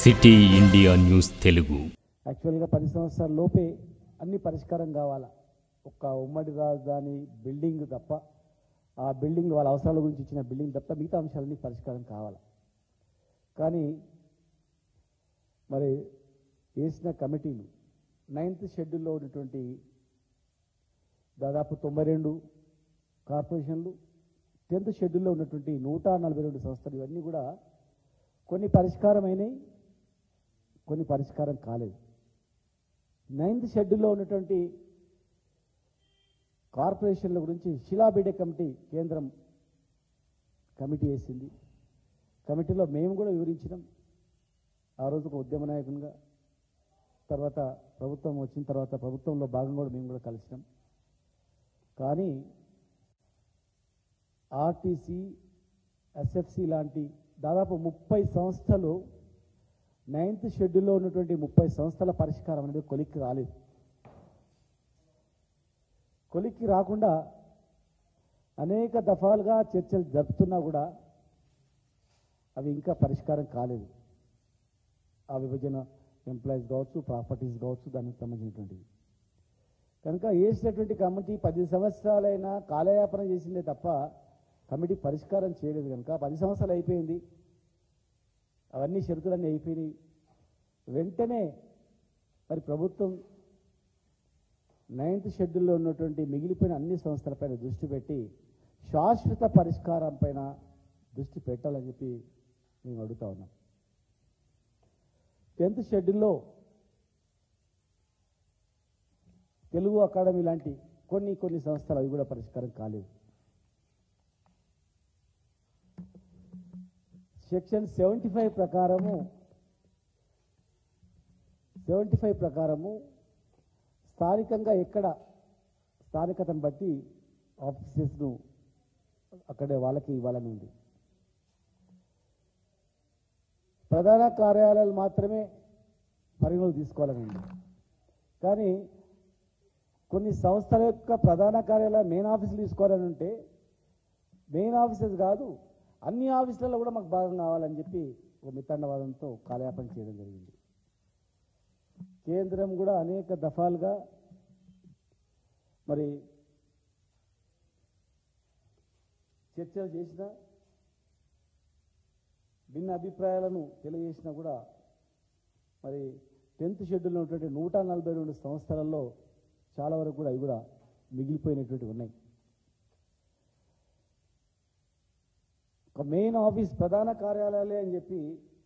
City India news Telugu యాక్చువల్గా పది సంవత్సరాల లోపే అన్ని పరిష్కారం కావాలా ఒక్క ఉమ్మడి రాజధాని బిల్డింగ్ తప్ప ఆ బిల్డింగ్ వాళ్ళ అవసరాల గురించి ఇచ్చిన బిల్డింగ్ తప్ప మిగతా అంశాలన్నీ పరిష్కారం కావాలా కానీ మరి వేసిన కమిటీలు నైన్త్ షెడ్యూల్లో ఉన్నటువంటి దాదాపు తొంభై రెండు కార్పొరేషన్లు టెన్త్ షెడ్యూల్లో ఉన్నటువంటి నూట నలభై రెండు సంస్థలు ఇవన్నీ కూడా కొన్ని పరిష్కారమైనవి కొన్ని పరిష్కారం కాలేదు నైన్త్ షెడ్యూల్లో ఉన్నటువంటి కార్పొరేషన్ల గురించి శిలాబిడ్డ కమిటీ కేంద్రం కమిటీ వేసింది కమిటీలో మేము కూడా వివరించినాం ఆ రోజు ఒక ఉద్యమ నాయకునిగా తర్వాత ప్రభుత్వం వచ్చిన తర్వాత ప్రభుత్వంలో భాగంగా కూడా మేము కూడా కలిసినాం కానీ ఆర్టీసీ ఎస్ఎఫ్సి లాంటి దాదాపు ముప్పై సంస్థలు నైన్త్ షెడ్యూల్లో ఉన్నటువంటి ముప్పై సంస్థల పరిష్కారం అనేది కొలిక్కి రాలేదు కొలిక్కి రాకుండా అనేక దఫాలుగా చర్చలు జరుపుతున్నా కూడా అవి ఇంకా పరిష్కారం కాలేదు ఆ విభజన ఎంప్లాయీస్ కావచ్చు ప్రాపర్టీస్ కావచ్చు దానికి సంబంధించినటువంటివి కనుక వేసినటువంటి కమిటీ పది సంవత్సరాలైనా కాలయాపన చేసిందే తప్ప కమిటీ పరిష్కారం చేయలేదు కనుక పది సంవత్సరాలు అయిపోయింది అవన్నీ షరతులన్నీ అయిపోయినాయి వెంటనే మరి ప్రభుత్వం నైన్త్ షెడ్యూల్లో ఉన్నటువంటి మిగిలిపోయిన అన్ని సంస్థలపైన దృష్టి పెట్టి శాశ్వత పరిష్కారం పైన దృష్టి పెట్టాలని చెప్పి మేము అడుగుతా ఉన్నాం టెన్త్ షెడ్యూల్లో తెలుగు అకాడమీ లాంటి కొన్ని కొన్ని సంస్థలు అవి కూడా పరిష్కారం కాలేదు సెక్షన్ సెవెంటీ ఫైవ్ ప్రకారము సెవెంటీ ఫైవ్ ప్రకారము స్థానికంగా ఎక్కడ స్థానికతను బట్టి ఆఫీసెస్ను అక్కడే వాళ్ళకి ఇవ్వాలని ఉంది ప్రధాన కార్యాలయాలు మాత్రమే పరిగణలోకి తీసుకోవాలని ఉంది కానీ కొన్ని సంస్థల యొక్క ప్రధాన కార్యాలయం మెయిన్ ఆఫీసులు తీసుకోవాలని ఉంటే మెయిన్ ఆఫీసెస్ కాదు అన్ని ఆఫీసులలో కూడా మాకు భాగం కావాలని చెప్పి ఒక మిత్తండవాదంతో కాలయాపన చేయడం జరిగింది కేంద్రం కూడా అనేక దఫాలుగా మరి చర్చలు చేసిన భిన్న అభిప్రాయాలను తెలియజేసినా కూడా మరి టెన్త్ షెడ్యూల్లో ఉన్నటువంటి నూట నలభై రెండు సంస్థలలో చాలా వరకు కూడా అవి కూడా మిగిలిపోయినటువంటి ఉన్నాయి ఒక మెయిన్ ఆఫీస్ ప్రధాన కార్యాలయాలే అని చెప్పి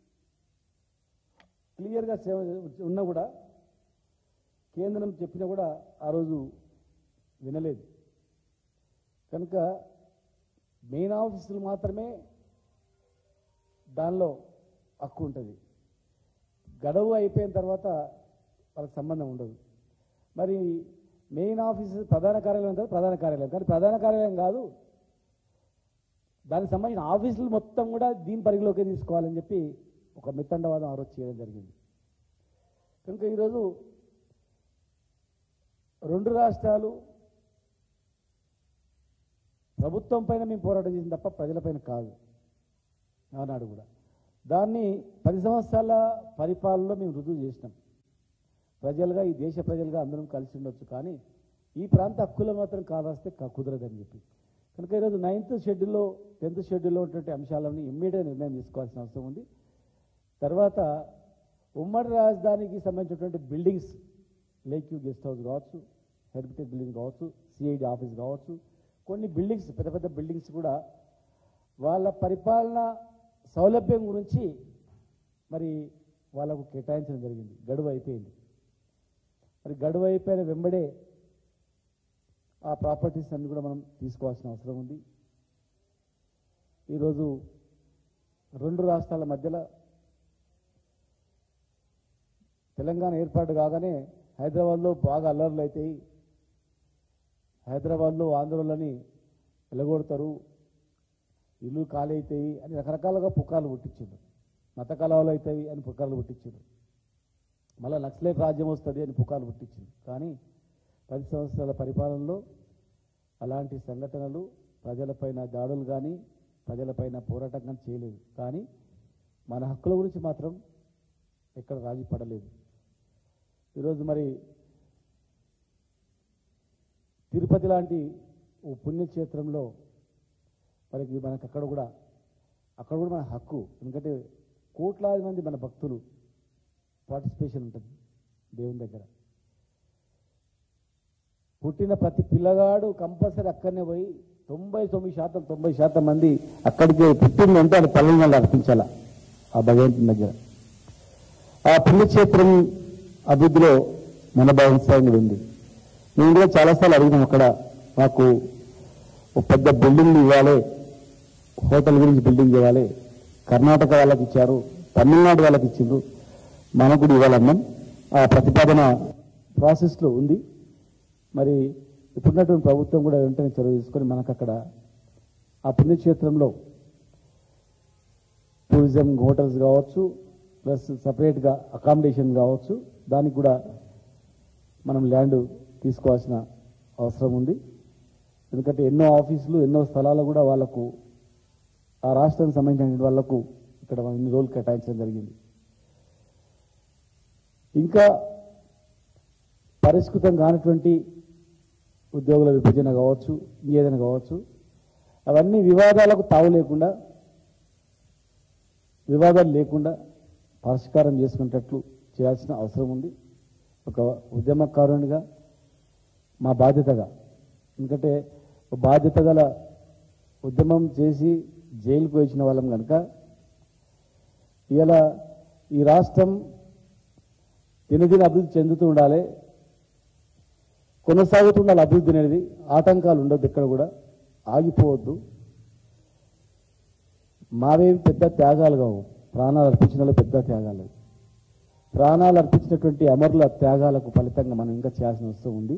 క్లియర్గా సేవ ఉన్నా కూడా కేంద్రం చెప్పినా కూడా ఆ రోజు వినలేదు కనుక మెయిన్ ఆఫీసులు మాత్రమే దానిలో హక్కు ఉంటుంది గడువు అయిపోయిన తర్వాత వాళ్ళకి సంబంధం ఉండదు మరి మెయిన్ ఆఫీస్ ప్రధాన కార్యాలయం ఉంటుంది ప్రధాన కార్యాలయం కానీ ప్రధాన కార్యాలయం కాదు దానికి సంబంధించిన ఆఫీసులు మొత్తం కూడా దీని పరిధిలోకి తీసుకోవాలని చెప్పి ఒక మిత్తండవాదం ఆ రోజు చేయడం జరిగింది కనుక ఈరోజు రెండు రాష్ట్రాలు ప్రభుత్వం పైన మేము పోరాటం చేసిన తప్ప ప్రజలపైన కాదు ఆనాడు కూడా దాన్ని పది సంవత్సరాల పరిపాలనలో మేము రుజువు చేసినాం ప్రజలుగా ఈ దేశ ప్రజలుగా అందరం కలిసి ఉండొచ్చు కానీ ఈ ప్రాంత హక్కులు మాత్రం కావాస్తే కా- కుదరదని చెప్పి కనుక ఈరోజు నైన్త్ షెడ్యూల్లో టెన్త్ షెడ్యూల్లో ఉన్నటువంటి అంశాలను ఇమ్మీడియట్ నిర్ణయం తీసుకోవాల్సిన అవసరం ఉంది తర్వాత ఉమ్మడి రాజధానికి సంబంధించినటువంటి buildings lake view guest house కావచ్చు హెరిటేజ్ బిల్డింగ్ కావచ్చు సిఐడి ఆఫీస్ కావచ్చు కొన్ని బిల్డింగ్స్ పెద్ద పెద్ద బిల్డింగ్స్ కూడా వాళ్ళ పరిపాలన సౌలభ్యం గురించి మరి వాళ్ళకు కేటాయించడం జరిగింది గడువు అయిపోయింది మరి గడువు అయిపోయిన వెంబడే ఆ ప్రాపర్టీస్ అన్ని కూడా మనం తీసుకోవాల్సిన అవసరం ఉంది ఈరోజు రెండు రాష్ట్రాల మధ్యలో తెలంగాణ ఏర్పాటు కాగానే హైదరాబాద్లో బాగా అల్లర్లు అవుతాయి హైదరాబాద్లో ఆంధ్రులని వెలగొడతారు ఇల్లు ఖాళీ అవుతాయి అని రకరకాలుగా పుకార్లు పుట్టించారు మత కలవలు అవుతాయి అని పుకార్లు పుట్టించారు మళ్ళీ నక్సలైట్ రాజ్యం వస్తుంది అని పుకార్లు పుట్టించింది కానీ పది సంవత్సరాల పరిపాలనలో అలాంటి సంఘటనలు ప్రజలపైన దాడులు కానీ ప్రజలపైన పోరాటం కానీ చేయలేదు కానీ మన హక్కుల గురించి మాత్రం ఎక్కడ రాజీ పడలేదు ఈరోజు మరి తిరుపతి లాంటి ఓ పుణ్యక్షేత్రంలో మనకి మనకు అక్కడ కూడా అక్కడ కూడా మన హక్కు ఎందుకంటే కోట్లాది మంది మన భక్తులు పార్టిసిపేషన్ ఉంటుంది దేవుని దగ్గర పుట్టిన ప్రతి పిల్లగాడు కంపల్సరీ అక్కడనే పోయి తొంభై తొమ్మిది శాతం తొంభై శాతం మంది అక్కడికి పుట్టిందంటే అది తల్లిదండ్రులు అర్పించాల ఆ భగవంతుని దగ్గర ఆ పుణ్యక్షేత్రం అభివృద్ధిలో మన భాగస్వామ్యం కూడా ఉంది నేను కూడా చాలాసార్లు అడిగినాం అక్కడ మాకు ఒక పెద్ద బిల్డింగ్ ఇవ్వాలి హోటల్ గురించి బిల్డింగ్ ఇవ్వాలి కర్ణాటక వాళ్ళకి ఇచ్చారు తమిళనాడు వాళ్ళకి ఇచ్చిండ్రు మనకు కూడా ఇవ్వాలన్నాం ఆ ప్రతిపాదన ప్రాసెస్లో ఉంది మరి ఇప్పుడున్నటువంటి ప్రభుత్వం కూడా వెంటనే చొరవ తీసుకొని మనకు అక్కడ ఆ పుణ్యక్షేత్రంలో టూరిజం హోటల్స్ కావచ్చు ప్లస్ సపరేట్గా అకామిడేషన్ కావచ్చు దానికి కూడా మనం ల్యాండ్ తీసుకోవాల్సిన అవసరం ఉంది ఎందుకంటే ఎన్నో ఆఫీసులు ఎన్నో స్థలాలు కూడా వాళ్ళకు ఆ రాష్ట్రానికి సంబంధించిన వాళ్ళకు ఇక్కడ మనం ఇన్ని రోజులు కేటాయించడం జరిగింది ఇంకా పరిష్కృతం కానటువంటి ఉద్యోగుల విభజన కావచ్చు ఏదైనా కావచ్చు అవన్నీ వివాదాలకు తావు లేకుండా వివాదాలు లేకుండా పరిష్కారం చేసుకునేటట్లు చేయాల్సిన అవసరం ఉంది ఒక ఉద్యమకారునిగా మా బాధ్యతగా ఎందుకంటే ఒక బాధ్యత గల ఉద్యమం చేసి జైలుకు వచ్చిన వాళ్ళం కనుక ఇలా ఈ రాష్ట్రం దినదిన అభివృద్ధి చెందుతూ ఉండాలి కొనసాగుతుండాలి అభివృద్ధి అనేది ఆటంకాలు ఉండొద్దు ఇక్కడ కూడా ఆగిపోవద్దు మావేవి పెద్ద త్యాగాలు కావు ప్రాణాలు అర్పించిన వాళ్ళు పెద్ద త్యాగాలు అవి. ప్రాణాలు అర్పించినటువంటి అమరుల త్యాగాలకు ఫలితంగా మనం ఇంకా చేయాల్సిన అవసరం ఉంది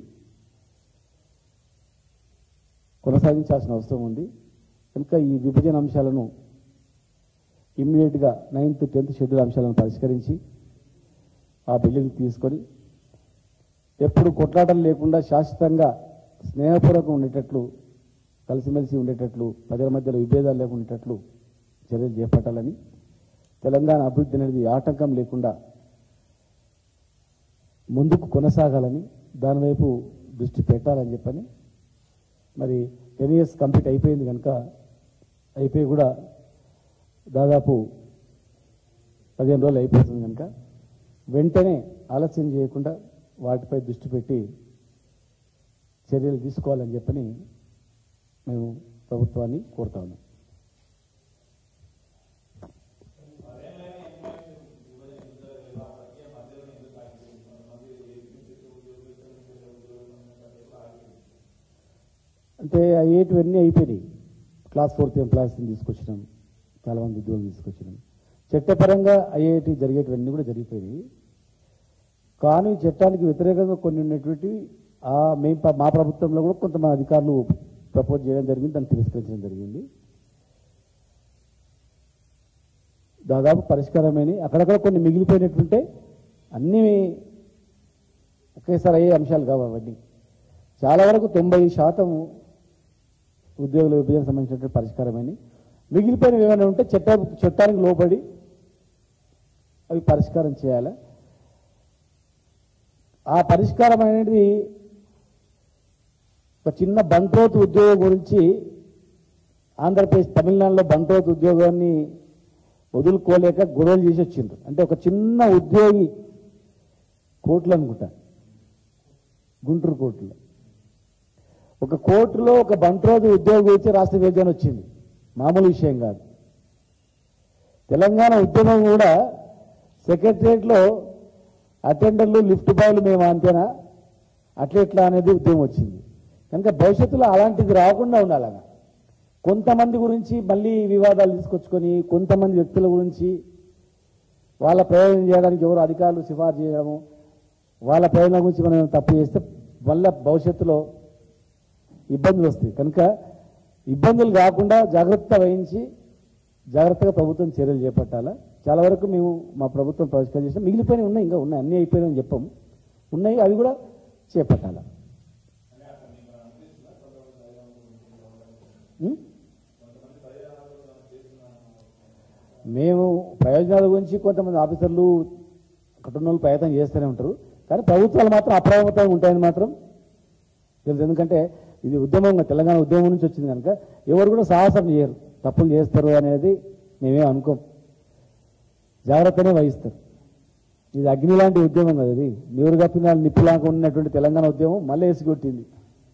కొనసాగించాల్సిన అవసరం ఉంది కనుక ఈ విభజన అంశాలను ఇమ్మీడియట్గా నైన్త్ టెన్త్ షెడ్యూల్ అంశాలను పరిష్కరించి ఆ బిల్లుని తీసుకొని ఎప్పుడు కొట్లాటలు లేకుండా శాశ్వతంగా స్నేహపూర్వకం ఉండేటట్లు కలిసిమెలిసి ఉండేటట్లు ప్రజల మధ్యలో విభేదాలు లేకుండా ఉండేటట్లు చర్యలు చేపట్టాలని తెలంగాణ అభివృద్ధి అనేది ఆటంకం లేకుండా ముందుకు కొనసాగాలని దానివైపు దృష్టి పెట్టాలని చెప్పని మరి టెన్ ఇయర్స్ కంప్లీట్ అయిపోయింది కనుక అయిపోయి కూడా దాదాపు పదిహేను రోజులు అయిపోతుంది కనుక వెంటనే ఆలస్యం చేయకుండా వాటిపై దృష్టి పెట్టి చర్యలు తీసుకోవాలని చెప్పని మేము ప్రభుత్వాన్ని కోరుతా ఉన్నాం అంటే అయ్యేటివన్నీ అయిపోయినాయి క్లాస్ ఫోర్త్ ఎంప్లాయీస్ని తీసుకొచ్చినాం చాలామంది ఉద్యోగులు తీసుకొచ్చినాం చట్టపరంగా అయ్యేటి జరిగేటివన్నీ కూడా జరిగిపోయినాయి కానీ చట్టానికి వ్యతిరేకంగా కొన్ని ఉన్నటువంటివి ఆ మేము ప- మా ప్రభుత్వంలో కూడా కొంతమంది అధికారులు ప్రపోజ్ చేయడం జరిగింది దాన్ని తిరస్కరించడం జరిగింది దాదాపు పరిష్కారమైన అక్కడక్కడ కొన్ని మిగిలిపోయినట్టుంటే అన్నీ ఒకేసారి అయ్యే అంశాలు కావు అవన్నీ చాలా వరకు తొంభై శాతం ఉద్యోగుల విభజన సంబంధించినటువంటి పరిష్కారమైన మిగిలిపోయినవి ఏమైనా ఉంటే చట్ట చట్టానికి లోబడి అవి పరిష్కారం చేయాలి ఆ పరిష్కారం అనేది ఒక చిన్న బంట్రోత్ ఉద్యోగం గురించి ఆంధ్రప్రదేశ్ తమిళనాడులో బంట్రోత్ ఉద్యోగాన్ని వదులుకోలేక గొడవలు చేసి వచ్చిండ్రు అంటే ఒక చిన్న ఉద్యోగి కోట్లు అనుకుంటా గుంటూరు కోర్టులో ఒక కోర్టులో ఒక బంట్రోజు ఉద్యోగి వచ్చి రాష్ట్ర విభజన వచ్చింది మామూలు విషయం కాదు తెలంగాణ ఉద్యమం కూడా సెక్రటరియట్లో అటెండర్లు లిఫ్ట్ బాయ్లు మేము అంతేనా అట్లెట్లా అనేది ఉద్యమం వచ్చింది కనుక భవిష్యత్తులో అలాంటిది రాకుండా ఉండాలగా కొంతమంది గురించి మళ్ళీ వివాదాలు తీసుకొచ్చుకొని కొంతమంది వ్యక్తుల గురించి వాళ్ళ ప్రయోజనం చేయడానికి ఎవరు అధికారులు సిఫార్సు చేయడము వాళ్ళ ప్రయోజనం గురించి మనం తప్పు చేస్తే మళ్ళీ భవిష్యత్తులో ఇబ్బందులు వస్తాయి కనుక ఇబ్బందులు కాకుండా జాగ్రత్త వహించి జాగ్రత్తగా ప్రభుత్వం చర్యలు చేపట్టాలా చాలా వరకు మేము మా ప్రభుత్వం పరిష్కారం చేసినా మిగిలిపోయినవి ఉన్నాయి ఇంకా ఉన్నాయి అన్నీ అయిపోయినాయని చెప్పాం ఉన్నాయి అవి కూడా చేపట్టాలా ఉం? మేము ప్రయోజనాల గురించి కొంతమంది ఆఫీసర్లు అక్కడ ఉన్న వాళ్ళు ప్రయత్నం చేస్తూనే ఉంటారు కానీ ప్రభుత్వాలు మాత్రం అప్రమత్తంగా ఉంటాయని మాత్రం తెలుసు ఎందుకంటే ఇది ఉద్యమంగా తెలంగాణ ఉద్యమం నుంచి వచ్చింది కనుక ఎవరు కూడా సాహసం చేయరు తప్పులు చేస్తారు అనేది మేమేం అనుకోం జాగ్రత్తనే వహిస్తారు ఇది అగ్ని లాంటి ఉద్యమం కదా ఇది నీరు కప్పిన నిప్పులాగా ఉన్నటువంటి తెలంగాణ ఉద్యమం మళ్ళీ వేసి కొట్టింది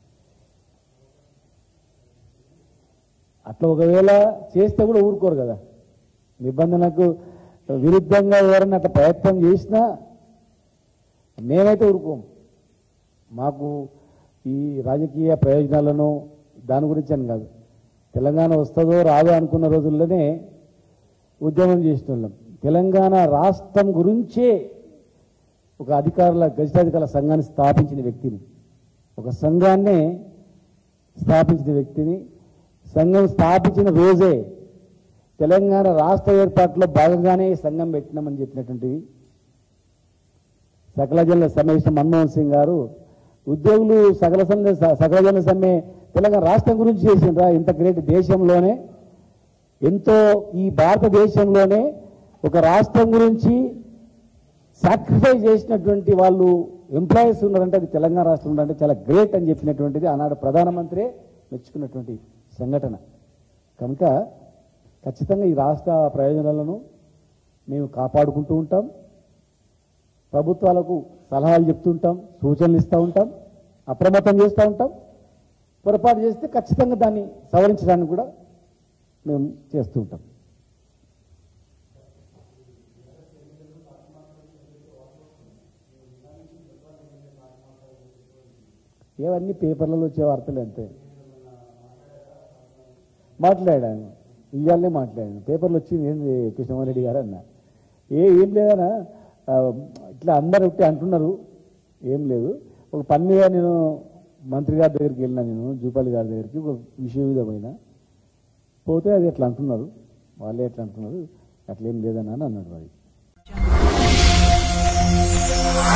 అట్లా ఒకవేళ చేస్తే కూడా ఊరుకోరు కదా నిబంధనకు విరుద్ధంగా ఎవరైనా అట్లా ప్రయత్నం చేసినా మేమైతే ఊరుకోం మాకు ఈ రాజకీయ ప్రయోజనాలను దాని గురించి అని కాదు తెలంగాణ వస్తుందో రాదో అనుకున్న రోజుల్లోనే ఉద్యమం చేసిన వాళ్ళం తెలంగాణ రాష్ట్రం గురించే ఒక అధికారుల గజితాధికారుల సంఘాన్ని స్థాపించిన వ్యక్తిని ఒక సంఘాన్నే స్థాపించిన వ్యక్తిని సంఘం స్థాపించిన రోజే తెలంగాణ రాష్ట్ర ఏర్పాటులో భాగంగానే ఈ సంఘం పెట్టినామని చెప్పినటువంటివి సకల జనుల సమావేశం మన్మోహన్ సింగ్ గారు ఉద్యోగులు సకల సమ్మె సకల జనుల సమ్మె తెలంగాణ రాష్ట్రం గురించి చేసిండ్రా ఇంత గ్రేట్ దేశంలోనే ఎంతో ఈ భారతదేశంలోనే ఒక రాష్ట్రం గురించి సాక్రిఫైస్ చేసినటువంటి వాళ్ళు ఎంప్లాయీస్ ఉన్నారంటే అది తెలంగాణ రాష్ట్రం ఉన్నారంటే చాలా గ్రేట్ అని చెప్పినటువంటిది ఆనాడు ప్రధానమంత్రి మెచ్చుకున్నటువంటి సంఘటన కనుక ఖచ్చితంగా ఈ రాష్ట్ర ప్రయోజనాలను మేము కాపాడుకుంటూ ఉంటాం ప్రభుత్వాలకు సలహాలు చెప్తుంటాం సూచనలు ఇస్తూ ఉంటాం అప్రమత్తం చేస్తూ ఉంటాం పొరపాటు చేస్తే ఖచ్చితంగా దాన్ని సవరించడానికి కూడా మేము చేస్తూ ఉంటాం ఇవన్నీ పేపర్లలో వచ్చే వార్తలు అంతే మాట్లాడాను ఇవాళనే మాట్లాడాను పేపర్లు వచ్చింది ఏంది కృష్ణమోహన్ రెడ్డి గారు అన్న ఏ ఏం లేదన్నా ఆ, ఇట్లా అందరు ఒకటి అంటున్నారు ఏం లేదు ఒక పని మీద నేను మంత్రి గారి దగ్గరికి వెళ్ళినా నేను జూపాలి గారి దగ్గరికి ఒక విషయం మీద పోయినా పోతే అది ఎట్లా అంటున్నారు వాళ్ళే ఎట్లా అంటున్నారు అట్లా ఏం లేదన్నా అని అన్నాడు మరి